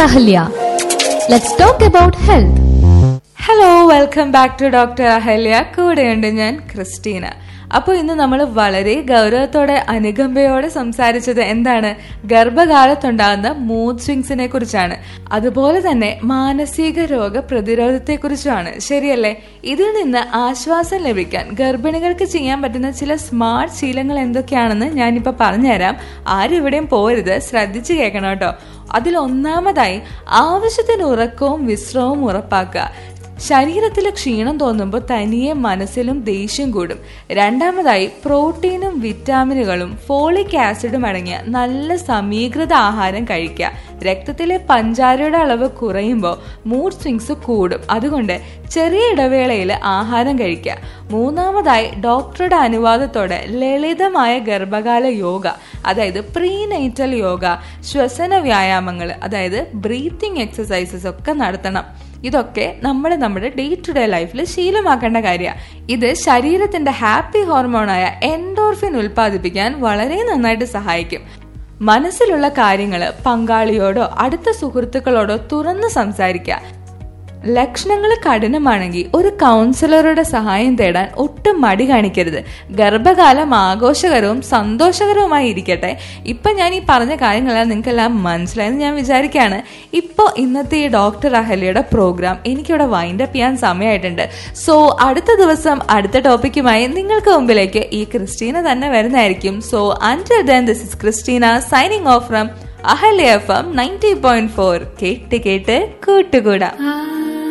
Ahalya. Let's talk about health. Hello welcome back to doctor Ahalya കൂടെയുണ്ട് ഞാൻ Christina അപ്പോൾ ഇന്ന് നമ്മൾ വളരെ ഗൗരവത്തോടെ അനുകമ്പയോടെ സംസാരിച്ചത് എന്താണ് ഗർഭകാലത്തുണ്ടാകുന്ന മൂഡ് സ്വിങ്സിനെ കുറിച്ചാണ് അതുപോലെ തന്നെ മാനസിക രോഗ പ്രതിരോധത്തെ കുറിച്ചുമാണ് ശരിയല്ലേ ഇതിൽ നിന്ന് ആശ്വാസം ലഭിക്കാൻ ഗർഭിണികൾക്ക് ചെയ്യാൻ പറ്റുന്ന ചില സ്മാർട്ട് ശീലങ്ങൾ എന്തൊക്കെയാണെന്ന് ഞാനിപ്പോൾ പറഞ്ഞുതരാം ആരും ഇവിടെയും പോരുത് ശ്രദ്ധിച്ചു കേൾക്കണം കേട്ടോ അതിൽ ഒന്നാമതായി ആവശ്യത്തിന് ഉറക്കവും വിശ്രമവും ഉറപ്പാക്കുക ശരീരത്തിൽ ക്ഷീണം തോന്നുമ്പോൾ തനിയെ മനസ്സിലും ദേഷ്യം കൂടും രണ്ടാമതായി പ്രോട്ടീനും വിറ്റാമിനുകളും ഫോളിക് ആസിഡും അടങ്ങിയ നല്ല സമീകൃത ആഹാരം കഴിക്കുക രക്തത്തിലെ പഞ്ചാരയുടെ അളവ് കുറയുമ്പോൾ മൂഡ് സ്വിങ്സ് കൂടും അതുകൊണ്ട് ചെറിയ ഇടവേളയിൽ ആഹാരം കഴിക്കുക മൂന്നാമതായി ഡോക്ടറുടെ അനുവാദത്തോടെ ലളിതമായ ഗർഭകാല യോഗ അതായത് പ്രീനൈറ്റൽ യോഗ ശ്വസന വ്യായാമങ്ങൾ അതായത് ബ്രീത്തിങ് എക്സസൈസസ് ഒക്കെ നടത്തണം ഇതൊക്കെ നമ്മൾ നമ്മുടെ ഡേ ടു ഡേ ലൈഫിൽ ശീലമാക്കേണ്ട കാര്യമാണ് ഇത് ശരീരത്തിന്റെ ഹാപ്പി ഹോർമോണായ എൻഡോർഫിൻ ഉൽപ്പാദിപ്പിക്കാൻ വളരെ നന്നായിട്ട് സഹായിക്കും മനസ്സിലുള്ള കാര്യങ്ങൾ പങ്കാളിയോടോ അടുത്ത സുഹൃത്തുക്കളോടോ തുറന്ന് സംസാരിക്കുക ലക്ഷണങ്ങൾ കഠിനമാണെങ്കിൽ ഒരു കൗൺസിലറുടെ സഹായം തേടാൻ ഒട്ടും മടി കാണിക്കരുത് ഗർഭകാലം ആഘോഷകരവും സന്തോഷകരവുമായി ഇരിക്കട്ടെ ഇപ്പൊ ഞാൻ ഈ പറഞ്ഞ കാര്യങ്ങളെല്ലാം നിങ്ങൾക്കെല്ലാം മനസ്സിലായെന്ന് ഞാൻ വിചാരിക്കുകയാണ് ഇപ്പോൾ ഇന്നത്തെ ഈ ഡോക്ടർ അഹല്യയുടെ പ്രോഗ്രാം എനിക്കിവിടെ വൈൻഡ് അപ്പ് ചെയ്യാൻ സമയമായിട്ടുണ്ട് സോ അടുത്ത ദിവസം അടുത്ത ടോപ്പിക്കുമായി നിങ്ങൾക്ക് മുമ്പിലേക്ക് ഈ ക്രിസ്റ്റീന തന്നെ വരുന്നതായിരിക്കും so until then this is Christina signing off from Ahalya F M ninety point four കേട്ട് കേട്ട് കൂട്ടുകൂടാം